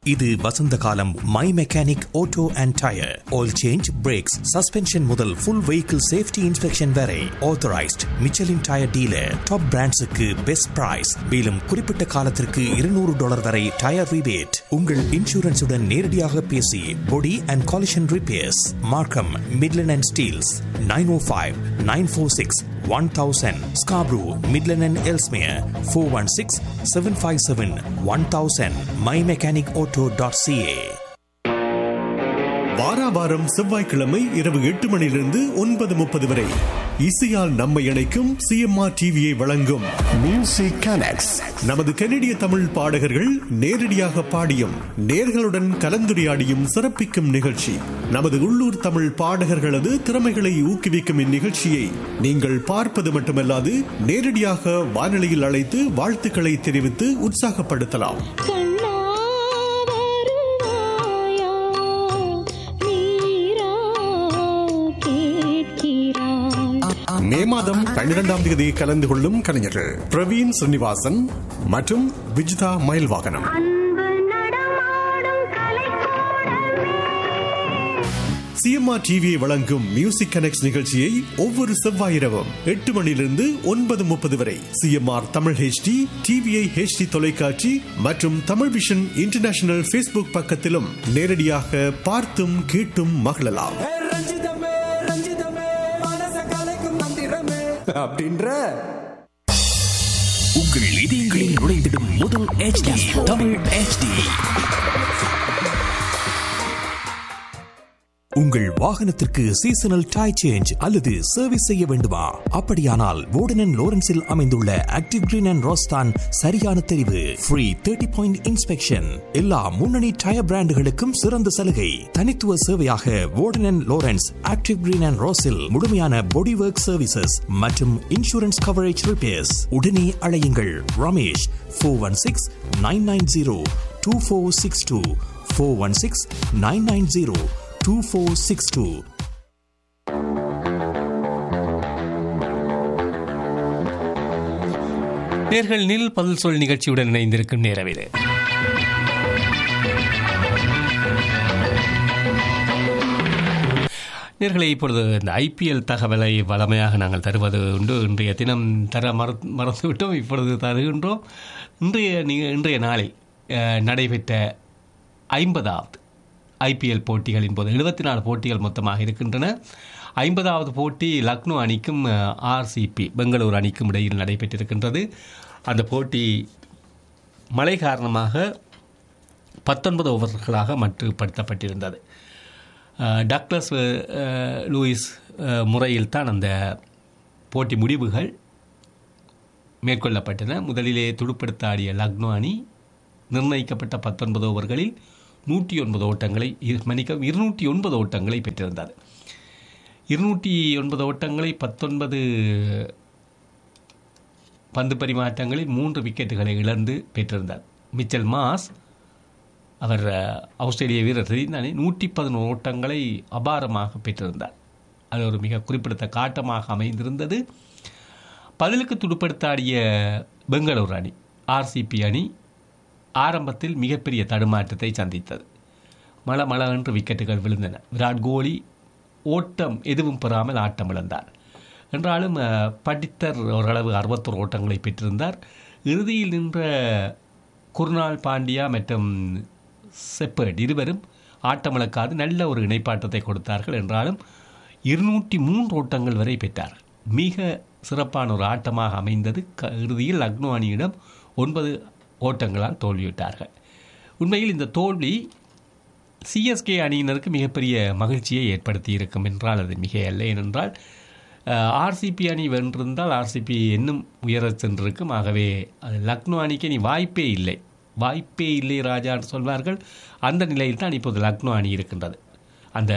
இது வசந்த காலம் my mechanic auto and tyre oil change brakes suspension முதல் ஃபுல் வெஹிக்கிள் சேஃப்டி இன்ஸ்பெக்ஷன் வரை authorised Michelin tyre dealer top பிராண்ட்ஸுக்கு பெஸ்ட் பிரைஸ் மேலும் குறிப்பிட்ட காலத்திற்கு இருநூறு டாலர் வரை டயர் ரிபேட் உங்கள் இன்சூரன்ஸுடன் நேரடியாக பேசி body and collision repairs Markham Midland and Steeles nine oh five nine four six one thousand Scarborough Midland and Ellesmere four one six seven five seven one thousand my mechanic auto dot CA வாராவாரம் செவ்வாய்க்கிழமை இரவு எட்டு மணியிலிருந்து ஒன்பது முப்பது வரை இசையால் நம்மை இணைக்கும் சிஎம்ஆர் டிவியை வழங்கும் Music Connects. நமது கனடிய தமிழ் பாடகர்கள் நேரடியாக பாடியும் நேர்களுடன் கலந்துரையாடியும் சிறப்பிக்கும் நிகழ்ச்சி நமது உள்ளூர் தமிழ் பாடகர்களது திறமைகளை ஊக்குவிக்கும் இந்நிகழ்ச்சியை நீங்கள் பார்ப்பது மட்டுமல்லாது நேரடியாக வானொலியில் அழைத்து வாழ்த்துக்களை தெரிவித்து உற்சாகப்படுத்தலாம் கண்ணா வருவாயா நீரா கேட்கிறாய் மே மாதம் பன்னிரெண்டாம் தேதி கலந்து கொள்ளும் கலைஞர்கள் பிரவீன் ஸ்ரீனிவாசன் மற்றும் விஜிதா மயில்வாகனம் அன்பு நடமாடும் கலைக்கூடமே சிஎம்ஆர் டிவியை வழங்கும் மியூசிக் கனெக்ட் நிகழ்ச்சியை ஒவ்வொரு செவ்வாய் இரவும் எட்டு மணியிலிருந்து ஒன்பது முப்பது வரை CMR Tamil HD TVI HD தொலைக்காட்சி மற்றும் தமிழ் விஷன் இன்டர்நேஷனல் ஃபேஸ்புக் பக்கத்திலும் நேரடியாக பார்த்தும் கேட்டும் மகிழலாம் ஏ ரஞ்சிதமே ரஞ்சிதமே மனச கலைக்கும் மந்திரமே அப்படின்ற உங்கள் இதயங்களில் நுழைந்திடும் முதல் HD தமிழ் HD உங்கள் வாகனத்திற்கு சீசனல் டை சேஞ்ச் அல்லது சர்வீஸ் செய்ய வேண்டுமா அப்படியானால் வோர்டன் லோரன்ஸில் அமைந்துள்ள ஆக்டிவ் கிரீன் அண்ட் ரோஸ்தான் சரியான தெரிவு ஃப்ரீ தேர்ட்டி பாயிண்ட் இன்ஸ்பெக்ஷன் எல்லா முன்னணி டயர் பிராண்டுகளுக்கும் சிறந்த சலுகை தனித்துவ சேவையாக Warden Lawrence active green and ரோஸில் முழுமையான பாடி ஒர்க் சர்வீசஸ் மற்றும் இன்சூரன்ஸ் கவரேஜ் ரிப்பேர்ஸ் உடனே அழையுங்கள் Ramesh four one six nine nine zero two four six two four one six nine nine zero two four six two நேர்கள் நில் பதில் சொல் நிகழ்ச்சியுடன் இணைந்திருக்கும் நேரவிலே நேர்களை இப்பொழுது இந்த ஐபிஎல் தகவலை வளமையாக நாங்கள் தருவது உண்டு இன்றைய தினம் தர மற மறந்துவிட்டோம் இப்பொழுது தருகின்றோம் இன்றைய நி- இன்றைய நாளில் அஹ், நடைபெற்ற ஐம்பதாவது ஐபிஎல் போட்டிகளின் போது எழுபத்தி நாலு போட்டிகள் மொத்தமாக இருக்கின்றன ஐம்பதாவது போட்டி லக்னோ அணிக்கும் ஆர்சிபி பெங்களூரு அணிக்கும் இடையில் நடைபெற்றிருக்கின்றது அந்த போட்டி மழை காரணமாக பத்தொன்பது ஓவர்களாக மட்டுப்படுத்தப்பட்டிருந்தது அஹ், டக்ளஸ் அஹ், லூயிஸ் அஹ், முறையில் தான் அந்த போட்டி முடிவுகள் மேற்கொள்ளப்பட்டன முதலிலே துடுப்படுத்த ஆடிய லக்னோ அணி நிர்ணயிக்கப்பட்ட பத்தொன்பது ஓவர்களில் நூற்றி ஒன்பது ஓட்டங்களை இரு- மன்னிக்கவும் இருநூற்றி ஒன்பது ஓட்டங்களை பெற்றிருந்தது இருநூற்றி ஒன்பது ஓட்டங்களை பத்தொன்பது பந்து பரிமாற்றங்களில் மூன்று விக்கெட்டுகளை இழந்து பெற்றிருந்தார் மிச்சல் மாஸ் அவர் அஹ், ஆஸ்திரேலிய வீரர் தெரிந்தானே நூற்றி பதினோரு ஓட்டங்களை அபாரமாக பெற்றிருந்தார் அது ஒரு மிக குறிப்பிடத்த காட்டமாக அமைந்திருந்தது பதிலுக்கு துடுப்படுத்தாடிய பெங்களூரு அணி ஆர்சிபி அணி ஆரம்பத்தில் மிகப்பெரிய தடுமாற்றத்தை சந்தித்தது மள மள என்று விக்கெட்டுகள் விழுந்தன விராட் கோலி ஓட்டம் எதுவும் பெறாமல் ஆட்டம் இழந்தார் என்றாலும் அஹ், படித்தர் ஓரளவு அறுபத்தொரு ஓட்டங்களை பெற்றிருந்தார் இறுதியில் நின்ற குர்னால் பாண்டியா மற்றும் செப்பர்ட் இருவரும் ஆட்டமிழக்காது நல்ல ஒரு இணைப்பாட்டத்தை கொடுத்தார்கள் என்றாலும் இருநூற்றி மூன்று ஓட்டங்கள் வரை பெற்றார்கள் மிக சிறப்பான ஒரு ஆட்டமாக அமைந்தது க- இறுதியில் லக்னோ அணியிடம் ஒன்பது ஓட்டங்களால் தோல்வியிட்டார்கள் உண்மையில் இந்த தோல்வி சிஎஸ்கே அணியினருக்கு மிகப்பெரிய மகிழ்ச்சியை ஏற்படுத்தி இருக்கும் என்றால் அது மிக அல்ல ஏனென்றால் ஆர்சிபி அணி வென்றிருந்தால் ஆர்சிபி இன்னும் உயரச் சென்றிருக்கும் ஆகவே அது லக்னோ அணிக்கு இனி வாய்ப்பே இல்லை வாய்ப்பே இல்லை ராஜா என்று சொல்வார்கள் அந்த நிலையில் தான் இப்போது லக்னோ அணி இருக்கின்றது அந்த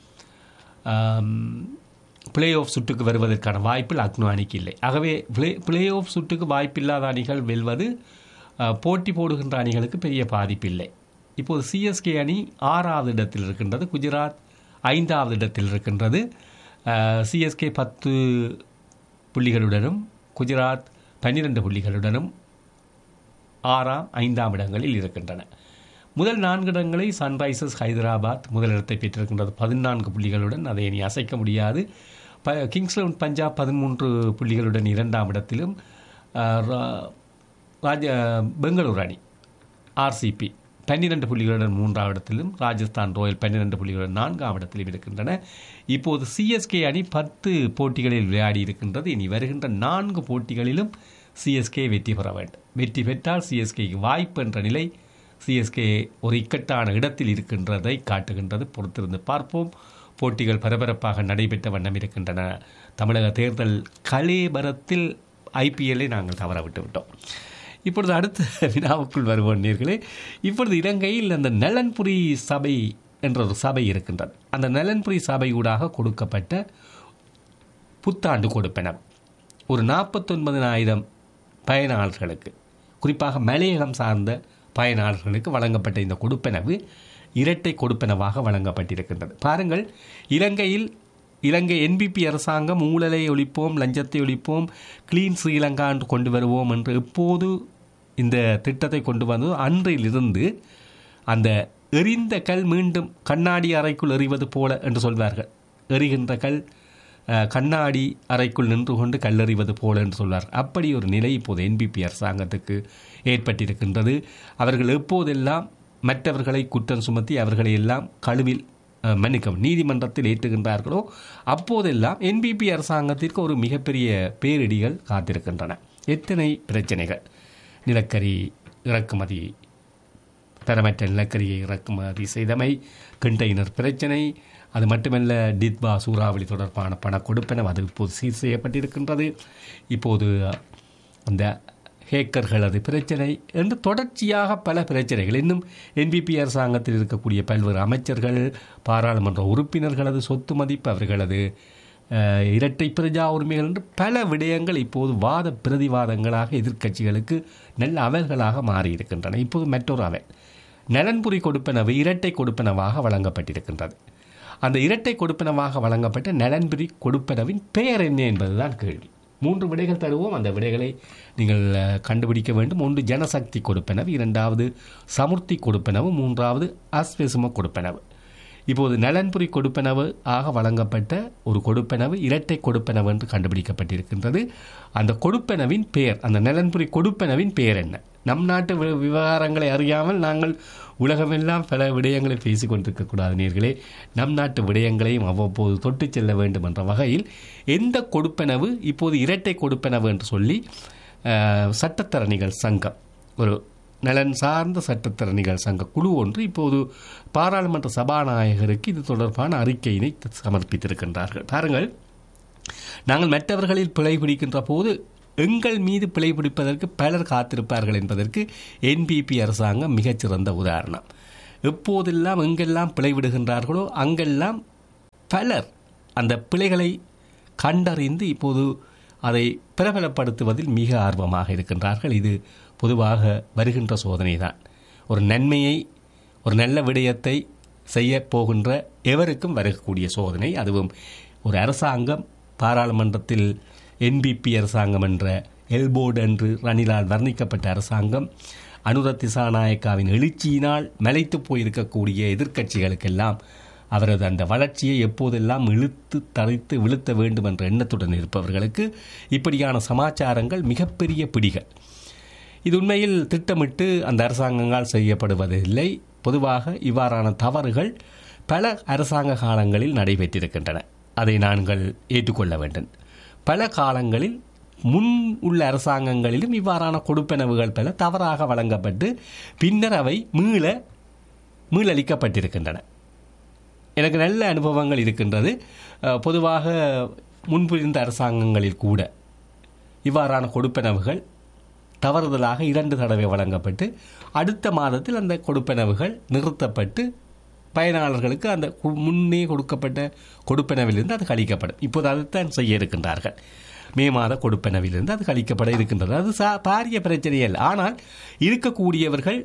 பிளே ஆஃப் சுட்டுக்கு வருவதற்கான வாய்ப்பு லக்னோ அணிக்கு இல்லை ஆகவே பிளே பிளே ஆஃப் சுட்டுக்கு வாய்ப்பில்லாத அணிகள் வெல்வது அஹ், போட்டி போடுகின்ற அணிகளுக்கு பெரிய பாதிப்பில்லை இப்போது சிஎஸ்கே அணி ஆறாவது இடத்தில் இருக்கின்றது குஜராத் ஐந்தாவது இடத்தில் இருக்கின்றது சிஎஸ்கே பத்து புள்ளிகளுடனும் குஜராத் பன்னிரண்டு புள்ளிகளுடனும் ஆறாம் ஐந்தாம் இடங்களில் இருக்கின்றன முதல் நான்கு இடங்களை சன்ரைசர்ஸ் ஹைதராபாத் முதலிடத்தை பெற்றிருக்கின்றது பதினான்கு புள்ளிகளுடன் அதை இனி அசைக்க முடியாது ப கிங்ஸ் லெவன் பஞ்சாப் பதிமூன்று புள்ளிகளுடன் இரண்டாம் இடத்திலும் அஹ், ரா- ராஜ பெங்களூர் அணி ஆர்சிபி பன்னிரண்டு புள்ளிகளுடன் மூன்றாம் இடத்திலும் ராஜஸ்தான் ராயல் பன்னிரண்டு புள்ளிகளுடன் நான்காம் இடத்திலும் இருக்கின்றன இப்போது சிஎஸ்கே அணி பத்து போட்டிகளில் விளையாடி இருக்கின்றது இனி வருகின்ற நான்கு போட்டிகளிலும் சிஎஸ்கே வெற்றி பெற வேண்டும் வெற்றி பெற்றால் சிஎஸ்கேக்கு வாய்ப்பு என்ற நிலை சிஎஸ்கே ஒரு இக்கட்டான இடத்தில் இருக்கின்றதை காட்டுகின்றது பொறுத்திருந்து பார்ப்போம் போட்டிகள் பரபரப்பாக நடைபெற்ற வண்ணம் இருக்கின்றன தமிழக தேர்தல் கலேபரத்தில் ஐபிஎல்லை நாங்கள் தவற விட்டு விட்டோம் இப்பொழுது அடுத்த வினாவுக்குள் வருவோம் நேர்களே இப்பொழுது இலங்கையில் அந்த நலன்புரி சபை என்ற ஒரு சபை இருக்கின்றது அந்த நலன்புரி சபை ஊடாக கொடுக்கப்பட்ட புத்தாண்டு கொடுப்பன ஒரு நாற்பத்தொன்பதினாயிரம் பயனாளர்களுக்கு குறிப்பாக மலையகம் சார்ந்த பயனாளர்களுக்கு வழங்கப்பட்ட இந்த கொடுப்பனவு இரட்டை கொடுப்பனவாக வழங்கப்பட்டிருக்கின்றது பாருங்கள் இலங்கையில் இலங்கை என்பிபி அரசாங்கம் ஊழலை ஒழிப்போம் லஞ்சத்தை ஒழிப்போம் கிளீன் ஸ்ரீலங்கா என்று கொண்டு வருவோம் என்று எப்போது இந்த திட்டத்தை கொண்டு வந்ததோ அன்றிலிருந்து அந்த எறிந்த கல் மீண்டும் கண்ணாடி அறைக்குள் எறிவது போல என்று சொல்வார்கள் எறிகின்ற கல் அஹ், கண்ணாடி அறைக்குள் நின்று கொண்டு கல்லெறிவது போல என்று சொல்வார் அப்படி ஒரு நிலை இப்போது என்பிபி அரசாங்கத்துக்கு ஏற்பட்டிருக்கின்றது அவர்கள் எப்போதெல்லாம் மற்றவர்களை குற்றம் சுமத்தி அவர்களை எல்லாம் கழுவில் அஹ், மன்னிக்கவும் நீதிமன்றத்தில் ஏற்றுகின்றார்களோ அப்போதெல்லாம் என்பிபி அரசாங்கத்திற்கு ஒரு மிகப்பெரிய பேரிடிகள் காத்திருக்கின்றன எத்தனை பிரச்சனைகள் நிலக்கரி இறக்குமதி தரமற்ற நிலக்கரியை இறக்குமதி செய்தமை கண்டெய்னர் பிரச்சனை அது மட்டுமல்ல டித்பா சூறாவளி தொடர்பான பண கொடுப்பன அது இப்போது சீர் செய்யப்பட்டிருக்கின்றது இப்போது அந்த ஹேக்கர்களது பிரச்சனை என்று தொடர்ச்சியாக பல பிரச்சனைகள் இன்னும் என்பிபி அரசாங்கத்தில் இருக்கக்கூடிய பல்வேறு அமைச்சர்கள் பாராளுமன்ற உறுப்பினர்களது சொத்து மதிப்பு அவர்களது அஹ், இரட்டை பிரஜா உரிமைகள் என்று பல விடயங்கள் இப்போது வாத பிரதிவாதங்களாக எதிர்க்கட்சிகளுக்கு நல்ல அவல்களாக மாறியிருக்கின்றன இப்போது மற்றொரு அவல் நலன்புரி கொடுப்பனவு இரட்டை கொடுப்பனவாக வழங்கப்பட்டிருக்கின்றது அந்த இரட்டை கொடுப்பனவாக வழங்கப்பட்ட நலன்புரி கொடுப்பனவின் பெயர் என்ன என்பதுதான் கேள்வி மூன்று விடைகள் தருவோம் அந்த விடைகளை நீங்கள் அஹ், கண்டுபிடிக்க வேண்டும் ஒன்று ஜனசக்தி கொடுப்பனவு இரண்டாவது சமுர்த்தி கொடுப்பனவு மூன்றாவது அஸ்வெசும கொடுப்பனவு இப்போது நலன்புரி கொடுப்பனவு ஆக வழங்கப்பட்ட ஒரு கொடுப்பனவு இரட்டை கொடுப்பனவு என்று கண்டுபிடிக்கப்பட்டிருக்கின்றது அந்த கொடுப்பனவின் பெயர் அந்த நலன்புரி கொடுப்பனவின் பெயர் என்ன நம் நாட்டு வி- விவகாரங்களை அறியாமல் நாங்கள் உலகமெல்லாம் பல விடயங்களை பேசிக் கொண்டிருக்கக்கூடாது நேர்களே நம் நாட்டு விடயங்களையும் அவ்வப்போது தொட்டுச் செல்ல வேண்டும் என்ற வகையில் எந்த கொடுப்பனவு இப்போது இரட்டை கொடுப்பனவு என்று சொல்லி அஹ், சட்டத்தரணிகள் சங்கம் ஒரு நலன் சார்ந்த சட்டத்தரணிகள் சங்க குழு ஒன்று இப்போது பாராளுமன்ற சபாநாயகருக்கு இது தொடர்பான அறிக்கையினை சமர்ப்பித்திருக்கின்றார்கள் பாருங்கள் நாங்கள் மற்றவர்களில் பிழை பிடிக்கின்ற போது எங்கள் மீது பிழை பிடிப்பதற்கு பலர் காத்திருப்பார்கள் என்பதற்கு என்பிபி அரசாங்கம் மிகச்சிறந்த உதாரணம் எப்போதெல்லாம் எங்கெல்லாம் பிழை விடுகின்றார்களோ அங்கெல்லாம் பலர் அந்த பிழைகளை கண்டறிந்து இப்போது அதை பிரபலப்படுத்துவதில் மிக ஆர்வமாக இருக்கின்றார்கள் இது பொதுவாக வருகின்ற சோதனை தான் ஒரு நன்மையை ஒரு நல்ல விடயத்தை செய்ய போகின்ற எவருக்கும் வரக்கூடிய சோதனை அதுவும் ஒரு அரசாங்கம் பாராளுமன்றத்தில் என்பிபி அரசாங்கம் என்ற எல்போர்டு என்று ரணிலால் வர்ணிக்கப்பட்ட அரசாங்கம் அனுர திசாநாயக்காவின் எழுச்சியினால் மலைத்து போயிருக்கக்கூடிய எதிர்க்கட்சிகளுக்கெல்லாம் அவரது அந்த வளர்ச்சியை எப்போதெல்லாம் இழுத்து தரித்து விழுத்த வேண்டும் என்ற எண்ணத்துடன் இருப்பவர்களுக்கு இப்படியான சமாச்சாரங்கள் மிகப்பெரிய பிடிகள் இது உண்மையில் திட்டமிட்டு அந்த அரசாங்கங்களால் செய்யப்படுவதில்லை பொதுவாக இவ்வாறான தவறுகள் பல அரசாங்க காலங்களில் நடைபெற்றிருக்கின்றன அதை நாங்கள் ஏற்றுக்கொள்ள வேண்டும் பல காலங்களில் முன் உள்ள அரசாங்கங்களிலும் இவ்வாறான கொடுப்பனவுகள் பல தவறாக வழங்கப்பட்டு பின்னர் அவை மீள மீளளிக்கப்பட்டிருக்கின்றன எனக்கு நல்ல அனுபவங்கள் இருக்கின்றது அஹ், பொதுவாக முன்புரிந்த அரசாங்கங்களில் கூட இவ்வாறான கொடுப்பனவுகள் தவறுதலாக இரண்டு தடவை வழங்கப்பட்டு அடுத்த மாதத்தில் அந்த கொடுப்பனவுகள் நிறுத்தப்பட்டு பயனாளர்களுக்கு அந்த கு- முன்னே கொடுக்கப்பட்ட கொடுப்பனவிலிருந்து அது கழிக்கப்படும் இப்போது அதைத்தான் செய்ய இருக்கின்றார்கள் மே மாத கொடுப்பனவிலிருந்து அது கழிக்கப்பட இருக்கின்றது அது சா பாரிய பிரச்சனை அல்ல ஆனால் இருக்கக்கூடியவர்கள்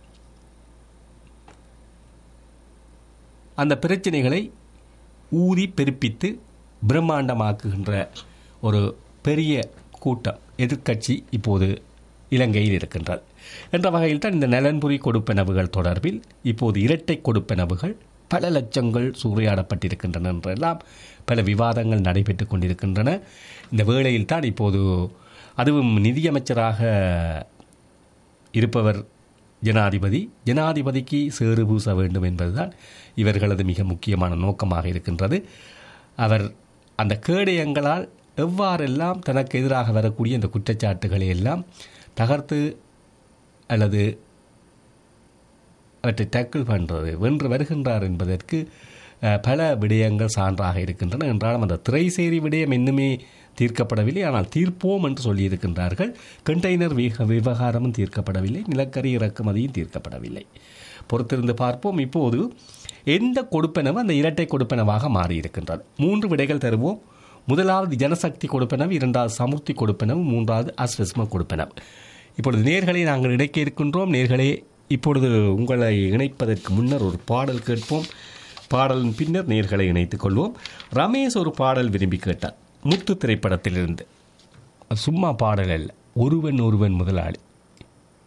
அந்த பிரச்சனைகளை ஊதி பெருப்பித்து பிரம்மாண்டமாக்குகின்ற ஒரு பெரிய கூட்டம் எதிர்க்கட்சி இப்போது இலங்கையில் இருக்கின்றது என்ற வகையில் தான் இந்த நலன்புரி கொடுப்பனவுகள் தொடர்பில் இப்போது இரட்டை கொடுப்பனவுகள் பல லட்சங்கள் சூறையாடப்பட்டிருக்கின்றன என்றெல்லாம் பல விவாதங்கள் நடைபெற்றுக் கொண்டிருக்கின்றன இந்த வேளையில் தான் இப்போது அதுவும் நிதியமைச்சராக இருப்பவர் ஜனாதிபதி ஜனாதிபதிக்கு சேறு பூச வேண்டும் என்பதுதான் இவர்களது மிக முக்கியமான நோக்கமாக இருக்கின்றது அவர் அந்த கேடயங்களால் எவ்வாறெல்லாம் தனக்கு எதிராக வரக்கூடிய இந்த குற்றச்சாட்டுகளை எல்லாம் தகர்த்து அல்லது அவற்றை டேக்கிள் பண்ணுறது வென்று வருகின்றார் என்பதற்கு அஹ், பல விடயங்கள் சான்றாக இருக்கின்றன என்றாலும் அந்த திரைசேரி விடயம் இன்னுமே தீர்க்கப்படவில்லை ஆனால் தீர்ப்போம் என்று சொல்லியிருக்கின்றார்கள் கண்டெய்னர் விக விவகாரமும் தீர்க்கப்படவில்லை நிலக்கரி இறக்குமதியும் தீர்க்கப்படவில்லை பொறுத்திருந்து பார்ப்போம் இப்போது எந்த கொடுப்பனவு அந்த இரட்டை கொடுப்பனவாக மாறியிருக்கின்றது மூன்று விடைகள் தருவோம் முதலாவது ஜனசக்தி கொடுப்பனவு இரண்டாவது சமுர்த்தி கொடுப்பனவு மூன்றாவது அஸ்வஸ்ம கொடுப்பனவு இப்பொழுது நேர்களை நாங்கள் இணைக்க இருக்கின்றோம் நேர்களே இப்பொழுது உங்களை இணைப்பதற்கு முன்னர் ஒரு பாடல் கேட்போம் பாடலின் பின்னர் நேர்களை இணைத்துக் கொள்வோம் ரமேஷ் ஒரு பாடல் விரும்பி கேட்டார் முத்து திரைப்படத்திலிருந்து அது சும்மா பாடல் அல்ல ஒருவன் ஒருவன் முதலாளி